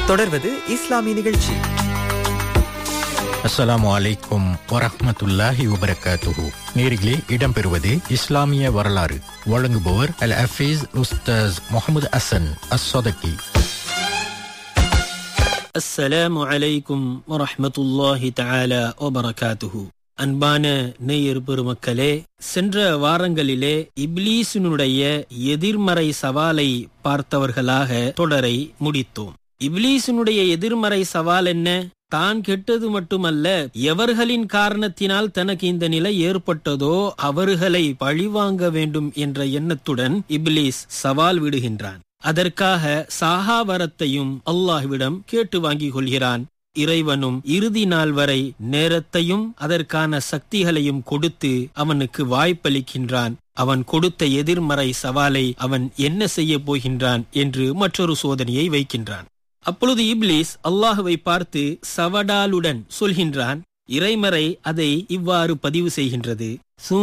தொடர்வது இஸ்லாமிய நிகழ்ச்சி அஸ்ஸலாமு அலைக்கும் வரஹ்மத்துல்லாஹி வபரகாத்துஹு நேரிலே இடம்பெறுவது இஸ்லாமிய வரலாறு வழங்குபவர் அல் ஹஃபீஸ் உஸ்தாஸ் முகமது அசன் அஸ்ஸதகி அஸ்ஸலாமு அலைக்கும் வரஹ்மத்துல்லாஹி தஆலா வபரகாத்துஹு அன்பான நேயர் பெருமக்களே சென்ற வாரங்களிலே இப்லீஸினுடைய எதிர்மறை சவாலை பார்த்தவர்களாக தொடரை முடித்தோம் இப்லீஸினுடைய எதிர்மறை சவால் என்ன தான் கெட்டது மட்டுமல்ல எவர்களின் காரணத்தினால் தனக்கு இந்த நிலை ஏற்பட்டதோ அவர்களை பழிவாங்க வேண்டும் என்ற எண்ணத்துடன் இப்லீஸ் சவால் விடுகின்றான் அதற்காக சாகாவரத்தையும் அல்லாஹ்விடம் கேட்டு வாங்கிக் கொள்கிறான் இறைவனும் இறுதி நாள் வரை நேரத்தையும் அதற்கான சக்திகளையும் கொடுத்து அவனுக்கு வாய்ப்பளிக்கின்றான் அவன் கொடுத்த எதிர்மறை சவாலை அவன் என்ன செய்ய போகின்றான் என்று மற்றொரு சோதனையை வைக்கின்றான் அப்பொழுது இப்லீஸ் அல்லாஹுவை பார்த்து சவடாலுடன் சொல்கின்றான் இறைமறை அதை இவ்வாறு பதிவு செய்கின்றது